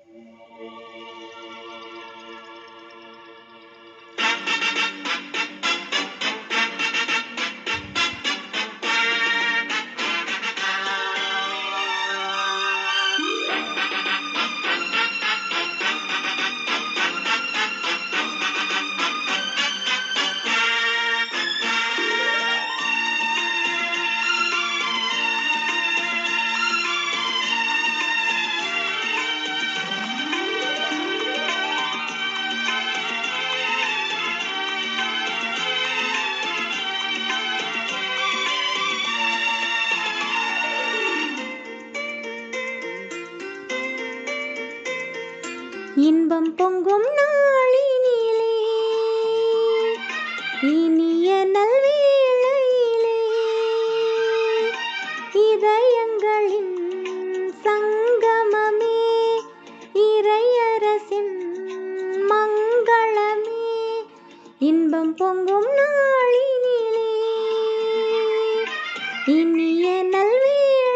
இன்பம் பொங்கும் நாளினிலே இனிய நல்வேளையிலே இதயங்களின் சங்கமமே இறையரசின் மங்களமே இன்பம் பொங்கும் நாளினிலே இனிய நல்வேளையிலே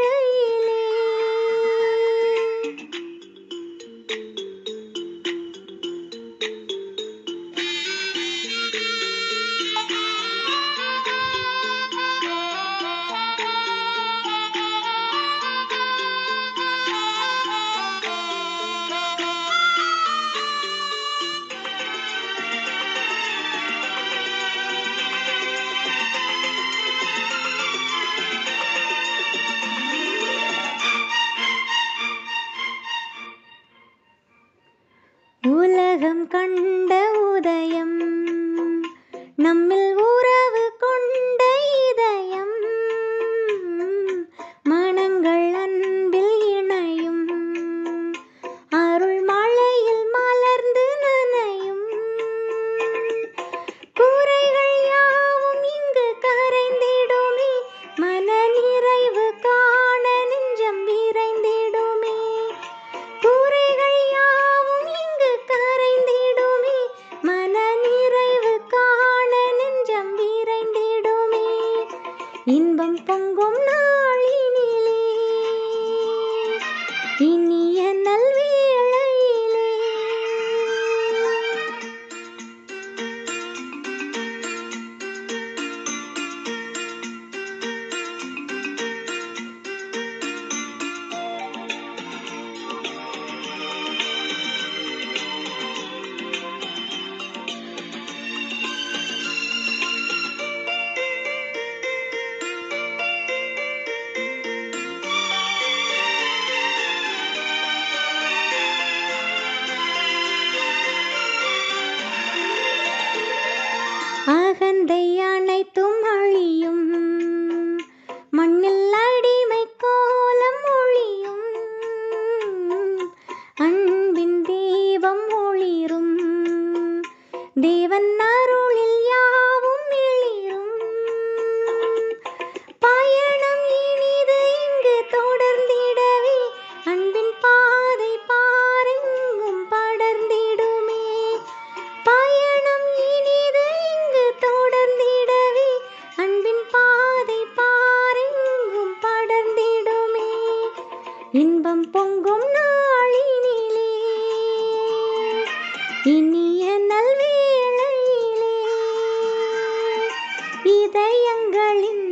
உலகம் கண்ட உதயம் நம்மில் உறவு கொண்ட இதயம் மனங்கள் அன்பில் இணையும் அருள் மழையில் மலர்ந்து நனையும் குறைகள் யாவும் இங்கு கரைந்திடுமே மன நிறைவு காண நெஞ்சம் விரைந்திடுமே குறைகள் யாவும் இங்கு கரைந்திடுமே மன நிறைவு காண நெஞ்சம் விரைந்திடுமே இன்பம் பொங்கும் நாளினிலே இனிய நல்வேளையிலே அகந்தை அனைத்தும் அழியும் மண்ணில் அடிமை கோலம் ஒளியும் அன்பின் தீபம் ஒளிரும் தேவன் அருளில் யாவும் எழிரும் பயணம் இனிது இங்கு தொடர்ந்திடவே அன்பின் பாதை பாரெங்கும் படர்ந்திடுமே பயணம் இனிது இங்கு தொடர்ந்திடவே அன்பின் பாதை பாரெங்கும் படர்ந்திடுமே இன்பம் பொங்கும் நாளினிலே இனிய நல்வேளையிலே இதயங்களின்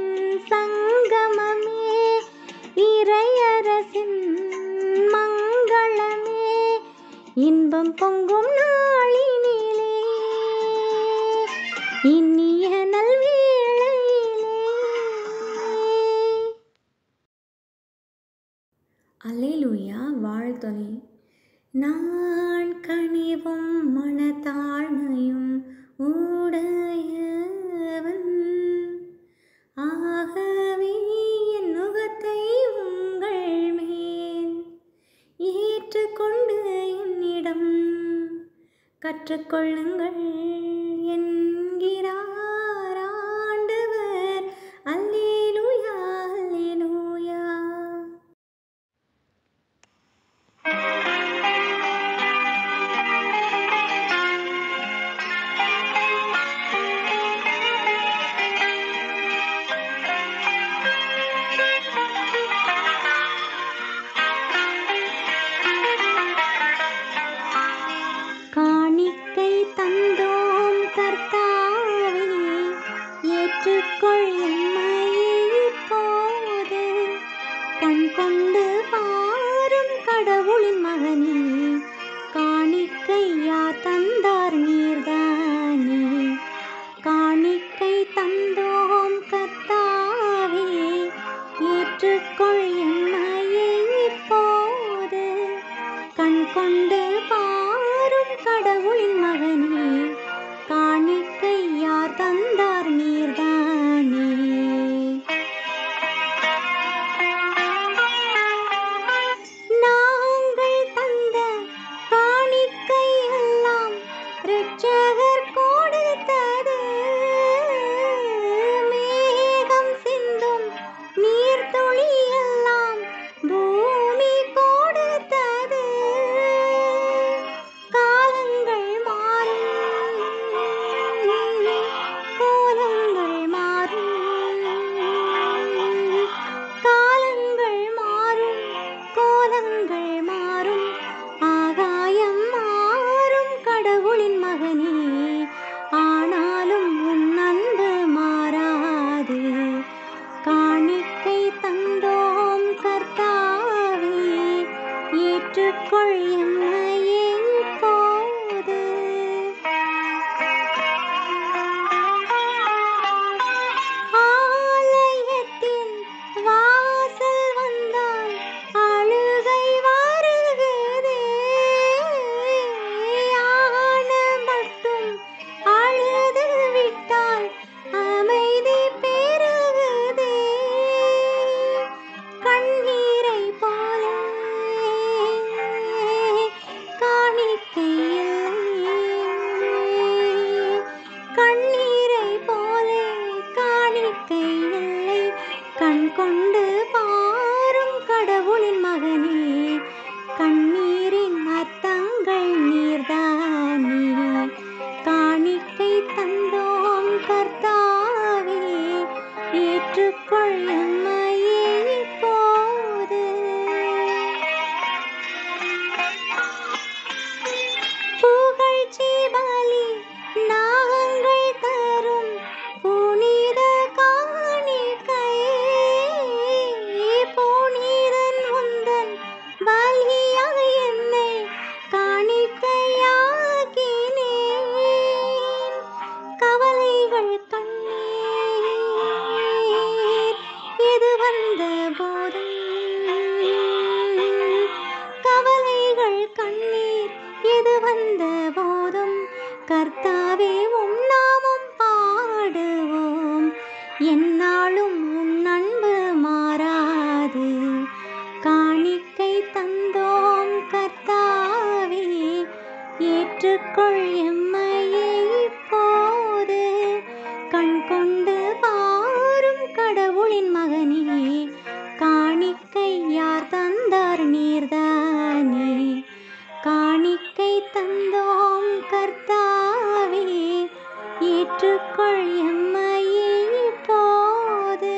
சங்கமமே இறையரசின் மங்களமே இன்பம் பொங்கும் நாளினிலே இனிய நல்வேளையிலே அல்லேலூயா வாழ்த்தொலி நான் கனிவும் மனத்தாழ்மையும் உடையவன் ஆகவே என் நுகத்தை உங்கள் மேல் ஏற்றுக்கொண்டு என்னிடம் கற்றுக்கொள்ளுங்கள் என்கிறார் ஆண்டவர் அல்லேலூயா அல்லேலூயா கொண்டு பாரும் கடவுளின் மகனே காணிக்கை யார் தந்தார் நீர்தானே காணிக்கை தந்தோம் கர்த்தாவே ஏற்றுக்கொள் என்னையே இப்போது கண் கொண்டு பாரும் கடவுளின் மகனே காணிக்கை யார் தந்தார் நீர்தானே நாங்கள் தந்த காணிக்கை எல்லாம் இரட்சகர் கொடுத்தது மேகம் சிந்தும் நீர்த்துளி எல்லாம் பூமி கொடுத்தது காலங்கள் மாறும் கோலங்கள் மாறும் காலங்கள் மாறும் கோலங்கள் மாறும் ஆகாயம் மாறும் கடவுளின் மகனே ஆனாலும் உன் அன்பு மாறாது காணிக்கை தந்தோம் கர்த்தாவே ஏற்றுக்கொள் என்னையே இப்போது ஆலயத்தின் வாசல் வந்தால் அழுகை வருகிறதே ஆன மட்டும் அழுது விட்டால் அமைதி பெருகுதே கண்ணீரை போல காணிக்கை இல்லை கண்ணீரை போலே காணிக்கை இல்லை கண் கொண்டு பாரும் கடவுளின் மகனே கண்ணீரின் அர்த்தங்கள் நீர்தானே காணிக்கை தந்தோம் கர்த்தாவே ஏற்றுக்கொள் எம்மையே இப்போது புகழ்ச்சி பலி நாங்கள் தரும் புனித காணிக்கை புனிதன் உந்தன் பலியாக என்னை காணிக்கையாக்கினேன் கவலைகள் கண்ணீர் இது வந்த போதும் கவலைகள் கண்ணீர் எது வந்த போதும் கர்த்தாவே உம் நாமம் பாடுவோம் என்னாலும் உன் அன்பு மாறாது காணிக்கை தந்தோம் கர்த்தாவே ஏற்றுக்கொள் எம்மையே இப்போது கண் கொண்டு பாரும் கடவுளின் மகனே காணிக்கை யார் தந்தார் நீர்தானே காணிக்கை தந்தோம் கர்த்தாவே ஏற்றுக்கொள் எம்மையே இப்போது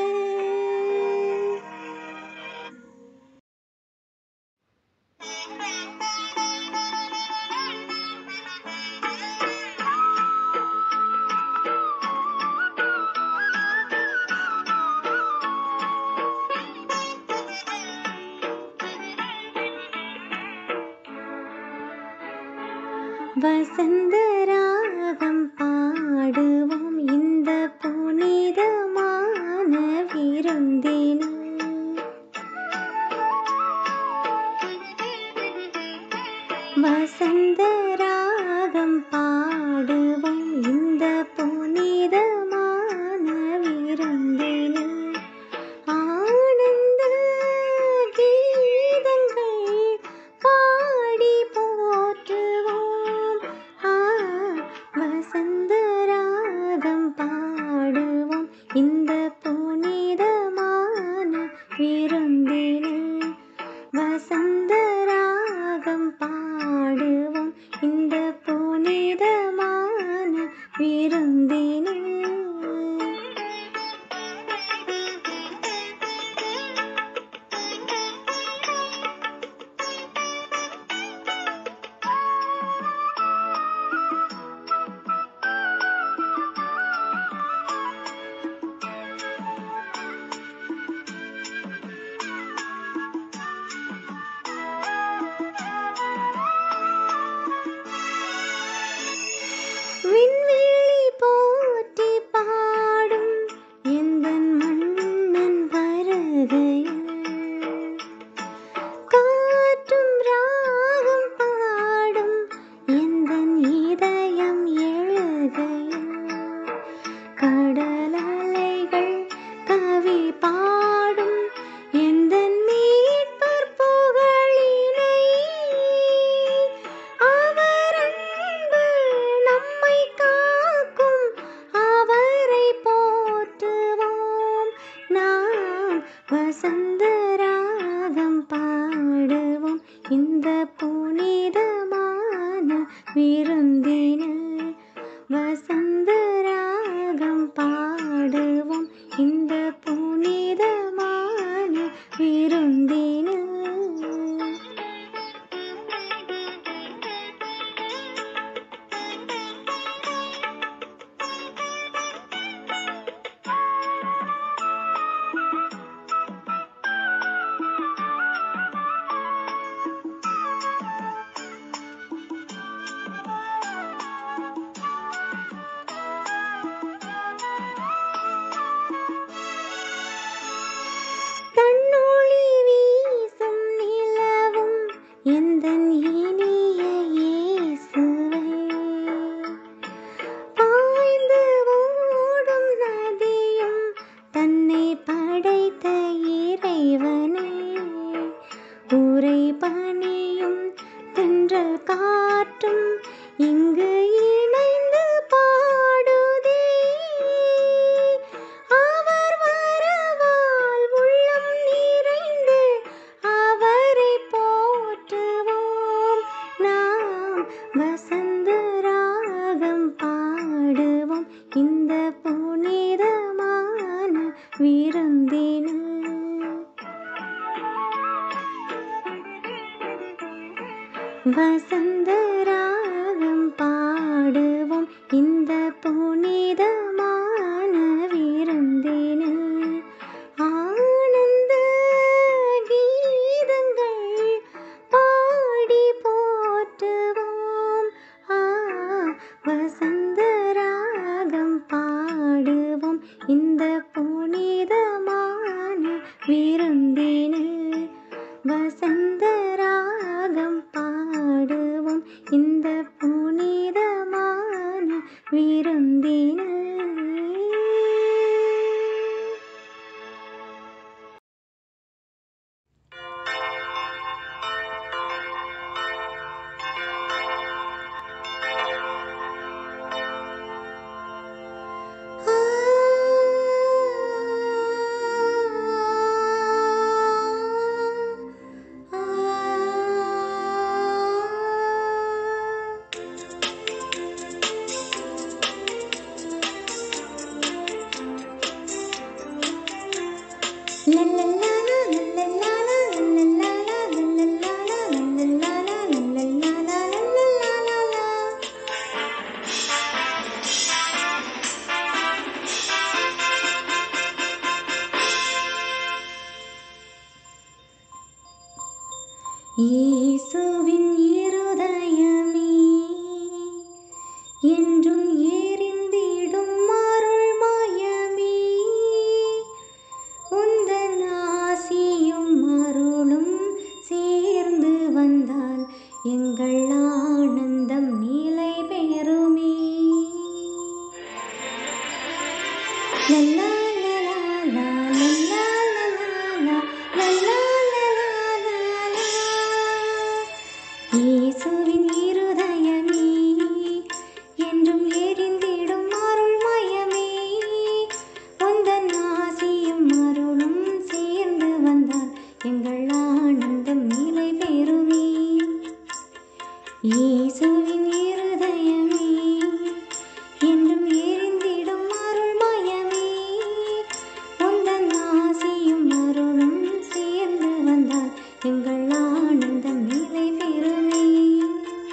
வசந்த ராகம் பாடுவோம் இந்த புனிதமான விருந்தினில் வசந்த ராகம் பாடுவோம் இந்த புனிதமான விருந்தினில் ஆனந்த கீதங்கள் பாடி போற்றுவோம் ஆ வசந்த ராகம் பாடுவோம் இந்த புனிதமான விருந்தினில் வசந்த ராகம் பாடுவோம் இந்த புனிதமான விருந்தினில் இந்த புனிதமான விருந்தினில் வசந்த ராகம் பாடுவோம் இந்த புனிதமான விருந்தினில் தன்னொளி வீசும் நிலவும் எந்தன் இனிய இயேசுவே பாய்ந்து ஓடும் நதியும் தன்னை படைத்த இறைவனே உரை பணியும் தென்றல் காற்றும் இங்கு இணைந்து பாடுதே அவர் வரவால் உள்ளம் நிறைந்து அவரை போற்றுவோம் நாம் வசந்த ராகம் பாடுவோம் இந்த புனிதமான விருந்தினில் வசந்த ராகம் பாடுவோம் இந்த புனிதமான விருந்தினில் ஆனந்த கீதங்கள் பாடி போற்றுவோம் ஆ வசந்த ராகம் பாடுவோம் இந்த புனிதமான விருந்தினில் வசந்த ராகம் பாடுவோம் இந்த புனிதமான விருந்தினில் இயேசுவின் இருதயமே என்றும் எரிந்திடும் அருள்மயமே உந்தன் ஆசியும் அருளும் சேர்ந்து வந்தால் எங்கள் ஆனந்தம் நிலை பெறுமே லல்லா லலா லா, லல்லா லலா லா, லல்லா லலா லா லா. இயேசுவின் இருதயமே என்றும் எரிந்திடும் அருள்மயமே உந்தன் ஆசியும் அருளும் சேர்ந்து வந்தால் எங்கள் ஆனந்தம் நிலை பெறுமே இயேசுவின் இருதயமே என்றும் எரிந்திடும் அருள்மயமே உந்தன் ஆசியும் அருளும் சேர்ந்து வந்தால் எங்கள் ஆனந்தம் நிலை பெறுமே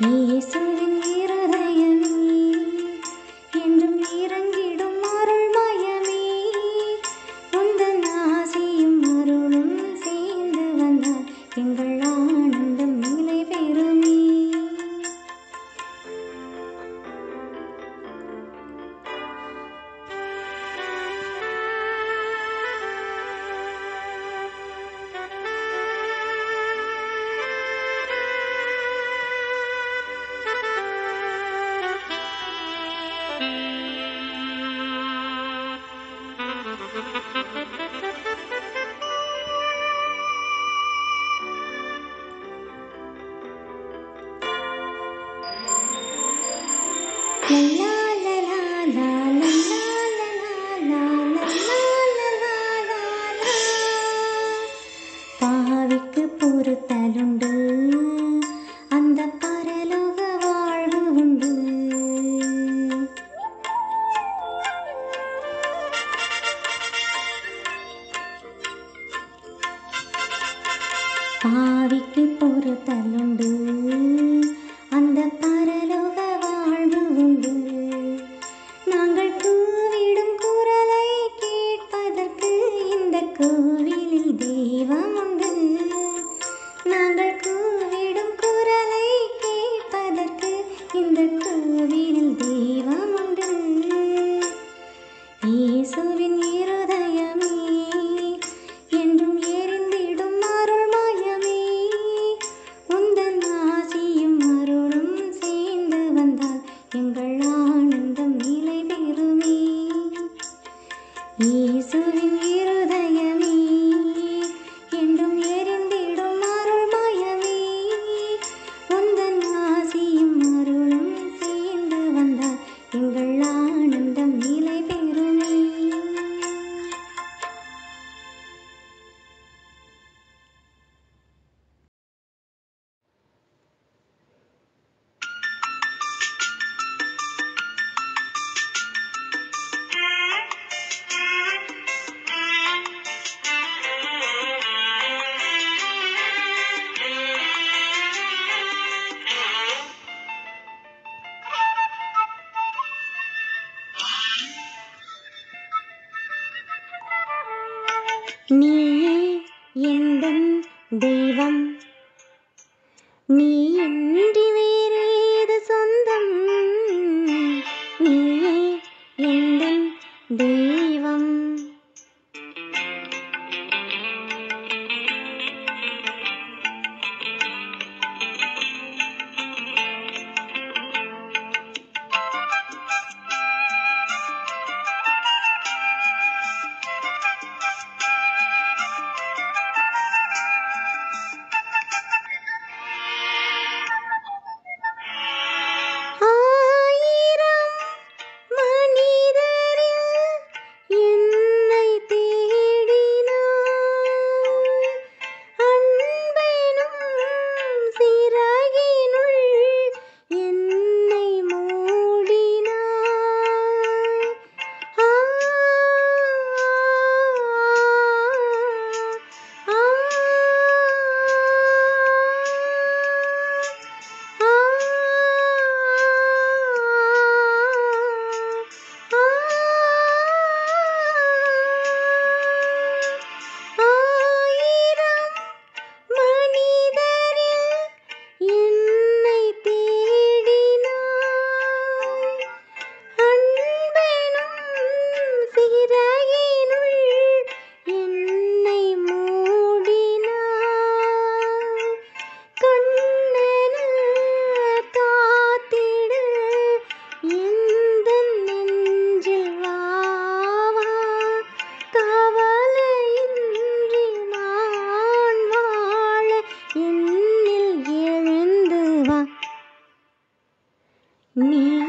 இயேசுவின் இருதயமே என்றும் இறங்கிடும் அருள்மயமே உந்தன் ஆசியும் அருளும் சேர்ந்து வந்தால் எங்கள் ஆனந்தம் நிலை பெறுமே லல்லா லலா லா லல்லா லலா லா லல்லா லலா லா லா. பாவிக்கு பொறுத்தலுண்டு அந்த பரலோக வாழ்வு உண்டு பாவிக்கு பொறுத்தலுண்டு அந்த பரலோக வாழ்வு உண்டு நாங்கள் கூவிடும் குரலை கேட்பதற்கு இந்த கோவிலில் தெய்வம் உண்டு நாங்கள் கூவிடும் குரலை கேட்பதற்கு இந்த கோவிலில் தெய்வம் உண்டு இயேசுவின் இருதயமே என்றும் எரிந்திடும் அருள்மயமே உந்தன் ஆசியும் அருளும் சேர்ந்து வந்தால் எங்கள் ஆனந்தம் நிலை பெறுமே இயேசுவின் இருதயமே என்றும் எரிந்திடும் அருள்மயமே உந்தன் ஆசியும் அருளும் சேர்ந்து வந்தால் எங்கள் ஆனந்தம் நிலை பெறுமே நீயே எந்தன் தெய்வம் நீ இன்றி வேறேது சொந்தம் நீயே எந்தன் தெய்வம் ஆயிரம் மனிதரில் என்னை தேடினாய் அன்பெனும் சிறகினுள் என்னை மூடினாய் ஆ ஆ ஆயிரம் மனிதரில் என்னை தேடினாய் அன்பெனும் சிறகினுள் என்னை மூடினாய் கண்ணென காத்திடு எந்தன் நெஞ்சில் வா வா. கவலையின்றி நான் வாழ என்னில் எழுந்து வா நீ